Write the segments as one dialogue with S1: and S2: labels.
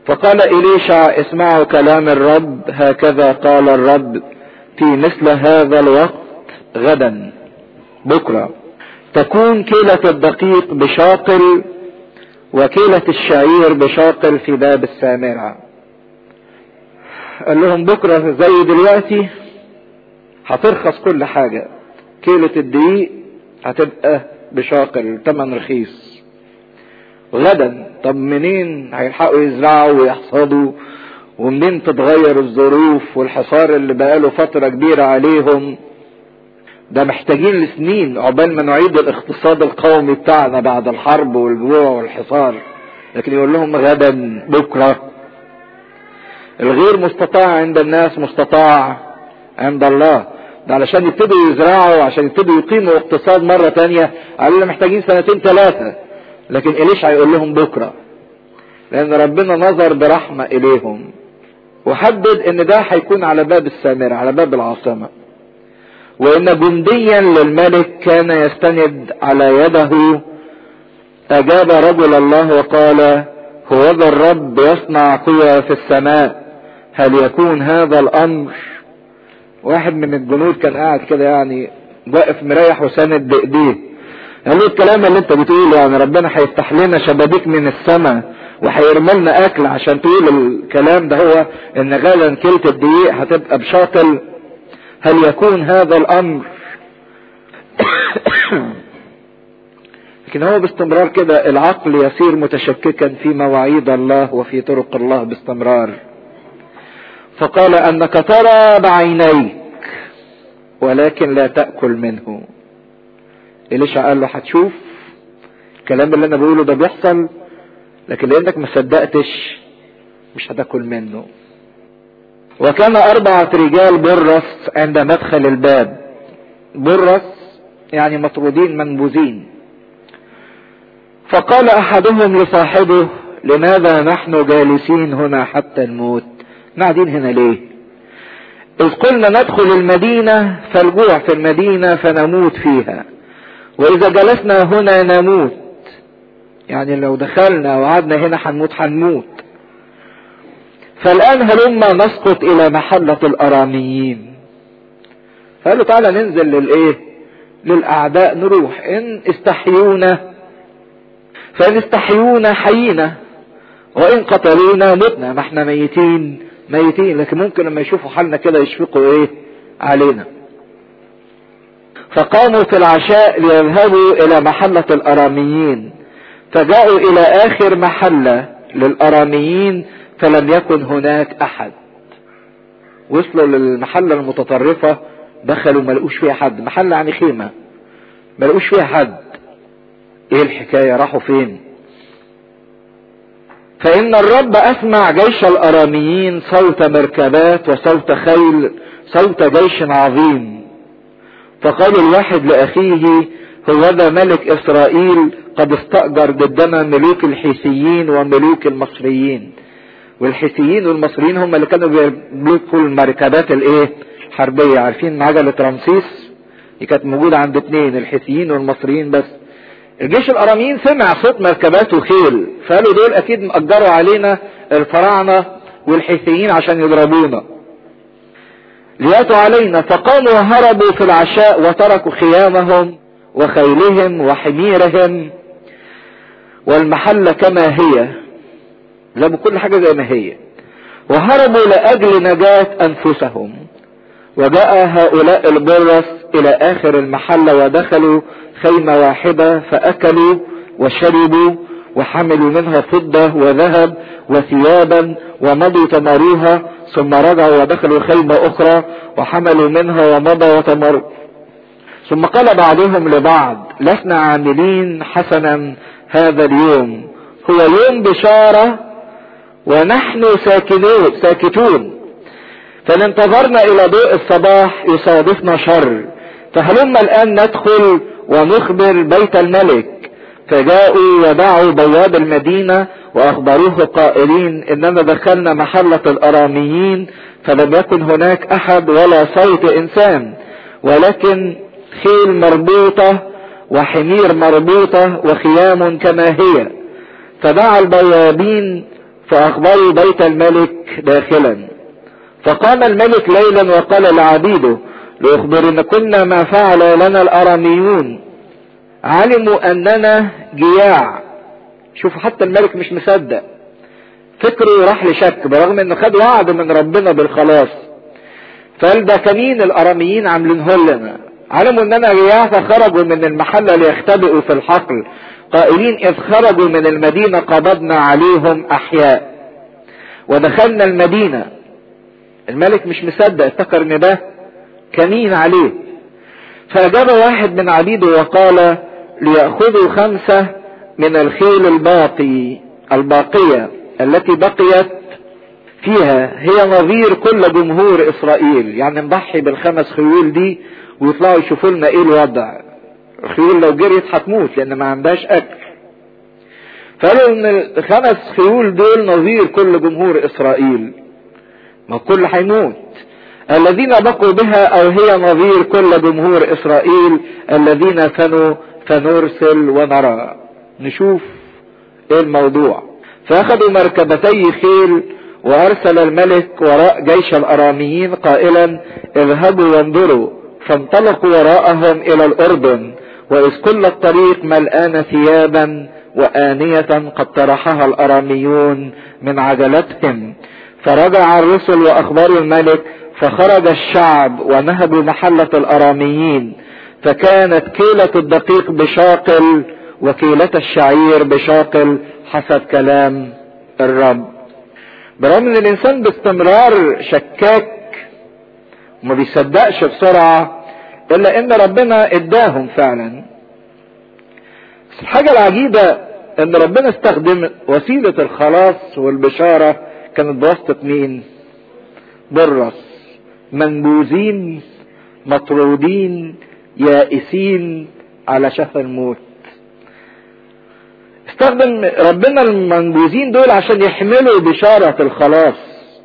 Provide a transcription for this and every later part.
S1: فقال إليشع اسمعوا كلام الرب هكذا قال الرب في مثل هذا الوقت غدا بكرة تكون كيلة الدقيق بشاقل وكيلة الشعير بشاقل في باب السامرة قال لهم بكرة زي دلوقتي هترخص كل حاجة كيلة الدقيق هتبقى بشاقل تمن رخيص غدا طب منين هيلحقوا يزرعوا ويحصدوا ومنين تتغير الظروف والحصار اللي بقاله فترة كبيرة عليهم ده محتاجين لسنين عقبال ما نعيد الاقتصاد القومي بتاعنا بعد الحرب والجوع والحصار لكن يقول لهم غدا بكرة الغير مستطاع عند الناس مستطاع عند الله ده علشان يبتدوا يزرعوا عشان يبتدوا يقيموا اقتصاد مرة تانية قالوا محتاجين سنتين ثلاثة لكن إليش هيقول لهم بكرة لأن ربنا نظر برحمة إليهم وحدد إن ده هيكون على باب السامرة على باب العاصمة وإن جنديا للملك كان يستند على يده أجاب رجل الله وقال هو ذا الرب يصنع قوى في السماء هل يكون هذا الأمر واحد من الجنود كان قاعد كده يعني واقف مريح وساند بايديه قال له الكلام اللي انت بتقوله يعني ربنا هيفتح لنا شبابيك من السماء وهيرمي لنا اكل عشان تقول الكلام ده هو ان غالا كلت الدقيق هتبقى بشاطل هل يكون هذا الامر لكن هو باستمرار كده العقل يصير متشككا في مواعيد الله وفي طرق الله باستمرار فقال انك ترى بعينيك ولكن لا تأكل منه إليشع قال له هتشوف الكلام اللي انا بقوله ده بيحصل لكن لانك ما صدقتش مش هتاكل منه وكان أربعة رجال برص عند مدخل الباب برص يعني مطرودين منبوذين فقال أحدهم لصاحبه لماذا نحن جالسين هنا حتى الموت قاعدين هنا ليه إذ قلنا ندخل المدينة فالجوع في المدينة فنموت فيها وإذا جلسنا هنا نموت يعني لو دخلنا وقعدنا هنا هنموت هنموت فالآن هلما نسقط إلى محلة الأراميين قالوا تعالى ننزل للإيه للأعداء نروح إن استحيونا فإن استحيونا حيينا وإن قتلونا متنا ما احنا ميتين ميتين لكن ممكن لما يشوفوا حالنا كده يشفقوا ايه علينا فقاموا في العشاء ليذهبوا الى محلة الاراميين فجاءوا الى اخر محلة للاراميين فلم يكن هناك احد وصلوا للمحلة المتطرفة دخلوا ما لقوش فيها حد محلة يعني خيمة ما لقوش فيها حد ايه الحكاية راحوا فين فإن الرب أسمع جيش الأراميين صوت مركبات وصوت خيل صوت جيش عظيم فقال الواحد لأخيه هو ذا ملك إسرائيل قد استأجر ضدنا ملوك الحيثيين وملوك المصريين والحيثيين والمصريين هم اللي كانوا بيملكوا المركبات الايه الحربية عارفين عجلة رمسيس دي كانت موجودة عند اتنين الحيثيين والمصريين بس الجيش الاراميين سمع صوت مركبات وخيل فقالوا دول اكيد مأجروا علينا الفراعنة والحيثيين عشان يضربونا لياتوا علينا فقاموا وهربوا في العشاء وتركوا خيامهم وخيلهم وحميرهم والمحلة كما هي لموا كل حاجة زي ما هي وهربوا لأجل نجاة أنفسهم وجاء هؤلاء البرص إلى آخر المحلة ودخلوا خيمة واحدة فأكلوا وشربوا وحملوا منها فضة وذهب وثيابا ومضوا تمروها ثم رجعوا ودخلوا خيمة أخرى وحملوا منها ومضوا وتمروا ثم قال بعضهم لبعض لسنا عاملين حسنا هذا اليوم هو يوم بشارة ونحن ساكنون ساكتون فإن انتظرنا إلى ضوء الصباح يصادفنا شر فهلما الآن ندخل ونخبر بيت الملك فجاءوا ودعوا بواب المدينة واخبروه قائلين اننا دخلنا محلة الاراميين فلم يكن هناك احد ولا صوت انسان ولكن خيل مربوطة وحمير مربوطة وخيام كما هي فدعا البوابين فاخبروا بيت الملك داخلا فقام الملك ليلا وقال لعبيده ليخبرنكن ما فعل لنا الاراميون علموا اننا جياع شوف حتى الملك مش مصدق فكره راح لشك برغم انه خد وعد من ربنا بالخلاص فقال ده كمين الاراميين عاملينه لنا علموا اننا جياع فخرجوا من المحله ليختبئوا في الحقل قائلين اذ خرجوا من المدينه قبضنا عليهم احياء ودخلنا المدينه الملك مش مصدق افتكر ان ده كمين عليه فاجاب واحد من عبيده وقال ليأخذوا خمسة من الخيل الباقي الباقية التي بقيت فيها هي نظير كل جمهور اسرائيل يعني نضحي بالخمس خيول دي ويطلعوا يشوفوا لنا ايه الوضع الخيول لو جريت هتموت لان ما عندهاش اكل فقالوا ان الخمس خيول دول نظير كل جمهور اسرائيل ما الكل هيموت الذين بقوا بها او هي نظير كل جمهور اسرائيل الذين فنوا فنرسل ونرى نشوف ايه الموضوع فاخذوا مركبتي خيل وارسل الملك وراء جيش الاراميين قائلا اذهبوا وانظروا فانطلقوا وراءهم الى الاردن واذ كل الطريق ملآن ثيابا وآنية قد طرحها الاراميون من عجلتهم فرجع الرسل واخبروا الملك فخرج الشعب ونهبوا محلة الاراميين فكانت كيلة الدقيق بشاقل وكيلة الشعير بشاقل حسب كلام الرب برغم ان الانسان باستمرار شكاك وما بيصدقش بسرعة الا ان ربنا اداهم فعلا بس الحاجة العجيبة ان ربنا استخدم وسيلة الخلاص والبشارة كانت بواسطة مين برص منبوذين مطرودين يائسين على شفا الموت استخدم ربنا المنبوذين دول عشان يحملوا بشارة الخلاص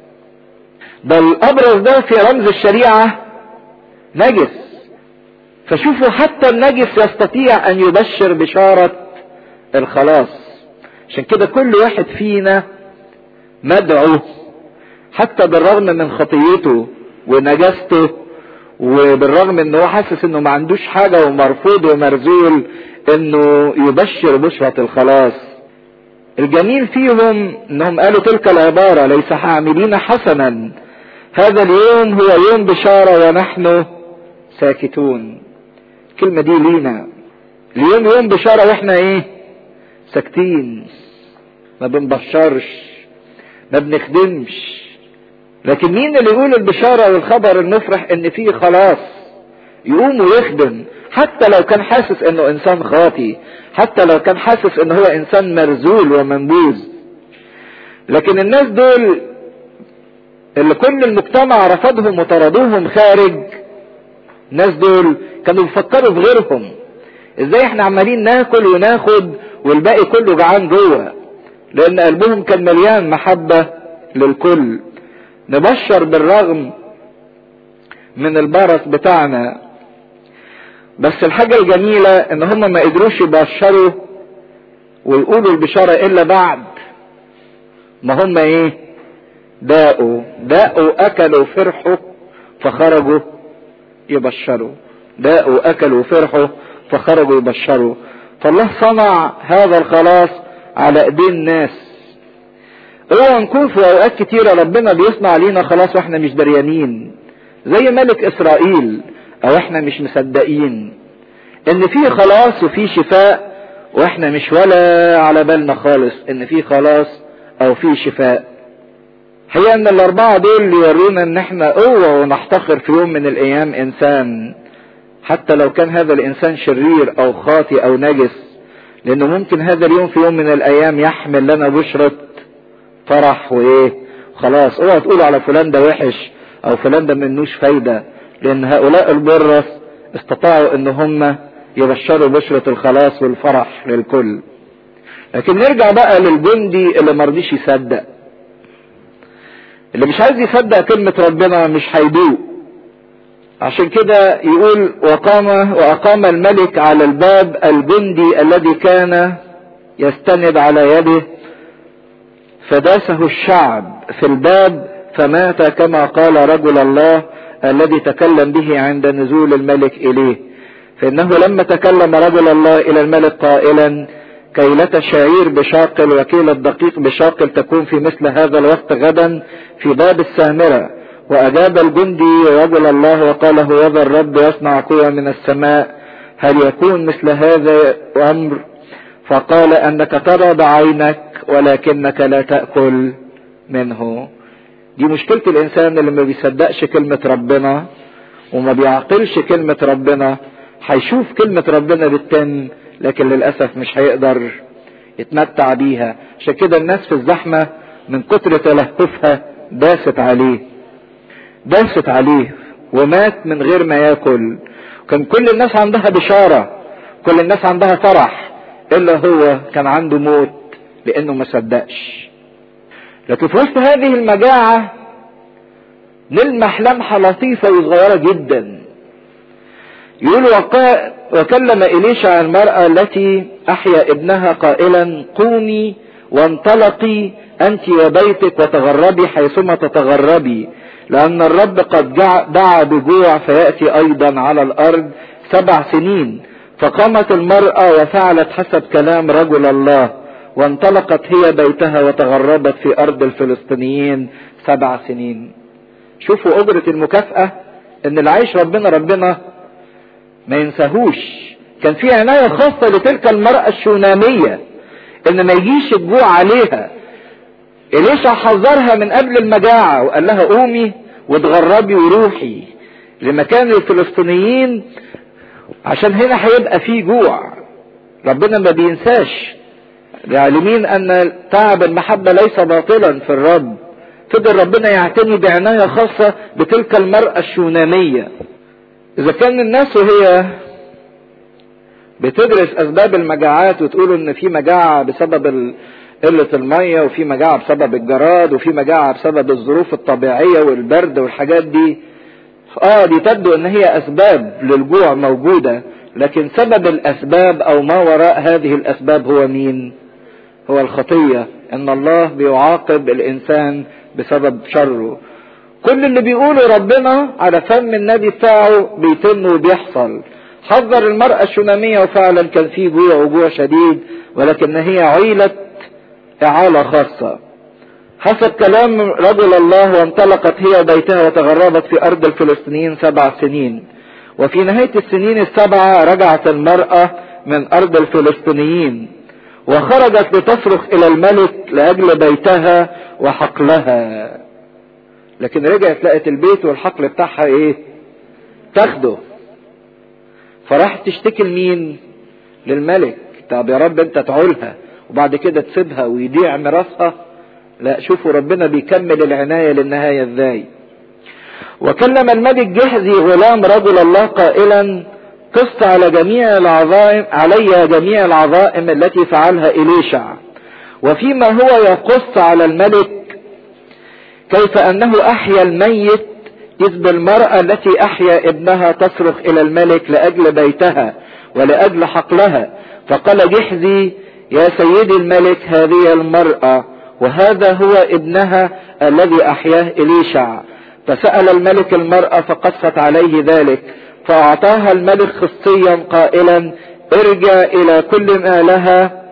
S1: بل ابرز ده في رمز الشريعة نجس فشوفوا حتى النجس يستطيع ان يبشر بشارة الخلاص عشان كده كل واحد فينا مدعو حتى بالرغم من خطيته ونجاسته وبالرغم ان هو حاسس انه ما عندوش حاجة ومرفوض ومرزول انه يبشر بشرة الخلاص الجميل فيهم انهم قالوا تلك العبارة ليس عاملين حسنا هذا اليوم هو يوم بشارة ونحن ساكتون الكلمة دي لينا اليوم يوم بشارة واحنا ايه ساكتين ما بنبشرش ما بنخدمش لكن مين اللي يقول البشارة والخبر المفرح ان فيه خلاص يقوم ويخدم حتى لو كان حاسس انه انسان خاطي حتى لو كان حاسس انه هو انسان مرزول ومنبوذ لكن الناس دول اللي كل المجتمع رفضهم وطردوهم خارج الناس دول كانوا بيفكروا في غيرهم ازاي احنا عمالين ناكل وناخد والباقي كله جعان جوه لان قلبهم كان مليان محبة للكل نبشر بالرغم من البرص بتاعنا بس الحاجة الجميلة ان هم ما قدروش يبشروا ويقولوا البشارة الا بعد ما هم ايه داقوا داقوا اكلوا فرحوا فخرجوا يبشروا داقوا اكلوا فرحوا فخرجوا يبشروا فالله صنع هذا الخلاص على ايدين الناس اوعى نكون في اوقات كتيرة ربنا بيصنع لينا خلاص واحنا مش دريانين زي ملك اسرائيل او احنا مش مصدقين ان في خلاص وفي شفاء واحنا مش ولا على بالنا خالص ان في خلاص او في شفاء هي ان الاربعة دول يورونا ان احنا قوة ونحتقر في يوم من الايام انسان حتى لو كان هذا الانسان شرير او خاطي او نجس لانه ممكن هذا اليوم في يوم من الايام يحمل لنا بشرة فرح وايه خلاص اوعى تقولوا على فلان ده وحش او فلان ده منوش فايدة لان هؤلاء البرص استطاعوا ان هم يبشروا بشرة الخلاص والفرح للكل لكن نرجع بقى للجندي اللي مرضيش يصدق اللي مش عايز يصدق كلمة ربنا مش هيدوق عشان كده يقول وقام وأقام الملك على الباب الجندي الذي كان يستند على يده فداسه الشعب في الباب فمات كما قال رجل الله الذي تكلم به عند نزول الملك اليه فانه لما تكلم رجل الله الى الملك قائلا كيلة شعير بشاقل وكيلة دقيق بشاقل تكون في مثل هذا الوقت غدا في باب السامرة وأجاب الجندي رجل الله وقال هوذا الرب يصنع قوة من السماء هل يكون مثل هذا أمر فقال أنك ترى بعينك ولكنك لا تأكل منه دي مشكلة الإنسان اللي ما بيصدقش كلمة ربنا وما بيعقلش كلمة ربنا هيشوف كلمة ربنا بالتن لكن للأسف مش هيقدر يتمتع بيها عشان كده الناس في الزحمة من كتر تلهفها داست عليه داست عليه ومات من غير ما ياكل كان كل الناس عندها بشارة كل الناس عندها فرح إلا هو كان عنده موت لأنه ما صدقش لكن في وسط هذه المجاعة نلمح لمحة لطيفة وصغيرة جدا يقول وقا وكلم إليشع المرأة التي أحيا ابنها قائلا قومي وانطلقي أنت وبيتك وتغربي حيثما تتغربي لأن الرب قد دعا بجوع فيأتي أيضا على الأرض سبع سنين فقامت المرأة وفعلت حسب كلام رجل الله وانطلقت هي بيتها وتغربت في أرض الفلسطينيين سبع سنين شوفوا أجرة المكافأة إن اللي عايش ربنا ربنا ما ينساهوش كان في عناية خاصة لتلك المرأة الشونامية ان ما يجيش الجوع عليها إليشع حذرها من قبل المجاعة وقال لها قومي وتغربي وروحي لمكان الفلسطينيين عشان هنا هيبقى في جوع ربنا ما بينساش العالمين ان تعب المحبة ليس باطلا في الرب فضل ربنا يعتني بعناية خاصة بتلك المرأة الشونامية اذا كان الناس وهي بتدرس اسباب المجاعات وتقول ان في مجاعة بسبب قلة المية وفي مجاعة بسبب الجراد وفي مجاعة بسبب الظروف الطبيعية والبرد والحاجات دي اه دي تبدو ان هي اسباب للجوع موجودة لكن سبب الاسباب او ما وراء هذه الاسباب هو مين هو الخطية ان الله بيعاقب الانسان بسبب شره كل اللي بيقوله ربنا على فم النبي بتاعه بيتم وبيحصل حذر المرأة الشونامية وفعلا كان في جوع وجوع شديد ولكن هي عيلة إعالة خاصة حسب كلام رجل الله وانطلقت هي بيتها وتغربت في أرض الفلسطينيين سبع سنين وفي نهاية السنين السبعة رجعت المرأة من أرض الفلسطينيين وخرجت لتصرخ إلى الملك لأجل بيتها وحقلها لكن رجعت لقت البيت والحقل بتاعها ايه تاخده فراحت تشتكي لمين للملك طب يا رب انت تعولها وبعد كده تسيبها ويضيع ميراثها لا شوفوا ربنا بيكمل العناية للنهاية ازاي وكلم الملك جهزي غلام رجل الله قائلا قص على جميع العظائم علي جميع العظائم التي فعلها إليشع وفيما هو يقص على الملك كيف انه احيا الميت اذ بالمرأة التي احيا ابنها تصرخ الى الملك لاجل بيتها ولاجل حقلها فقال جحزي يا سيدي الملك هذه المرأة وهذا هو ابنها الذي احياه اليشع فسأل الملك المرأة فقصت عليه ذلك فاعطاها الملك خصيا قائلا ارجع الى كل ما لها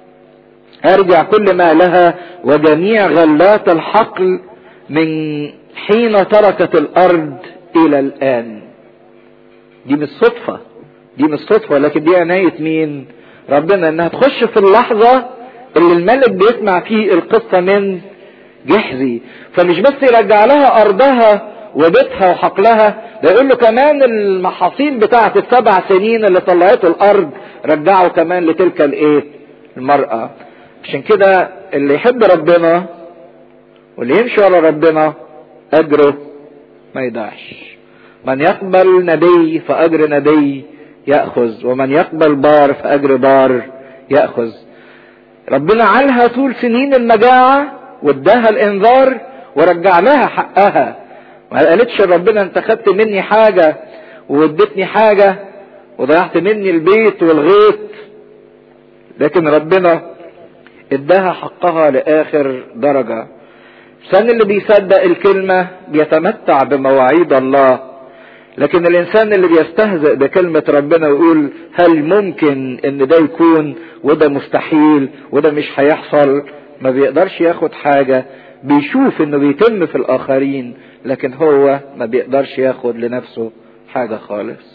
S1: ارجع كل ما لها وجميع غلات الحقل من حين تركت الارض الى الان دي مش صدفة دي مش صدفة لكن دي عناية مين ربنا انها تخش في اللحظة اللي الملك بيسمع فيه القصة من جحزي فمش بس يرجع لها ارضها وبيتها وحقلها ده يقول له كمان المحاصيل بتاعت السبع سنين اللي طلعته الارض رجعوا كمان لتلك الايه المرأة عشان كده اللي يحب ربنا واللي يمشي ورا ربنا اجره ما يضيعش من يقبل نبي فاجر نبي ياخذ ومن يقبل بار فاجر بار ياخذ ربنا عالها طول سنين المجاعه واداها الانذار ورجع لها حقها ما قالتش ربنا انت خدت مني حاجه واديتني حاجه وضيعت مني البيت والغيط لكن ربنا اداها حقها لاخر درجة الانسان اللي بيصدق الكلمة بيتمتع بمواعيد الله لكن الانسان اللي بيستهزئ بكلمة ربنا ويقول هل ممكن ان ده يكون وده مستحيل وده مش هيحصل ما بيقدرش ياخد حاجة بيشوف انه بيتم في الاخرين لكن هو ما بيقدرش ياخد لنفسه حاجة خالص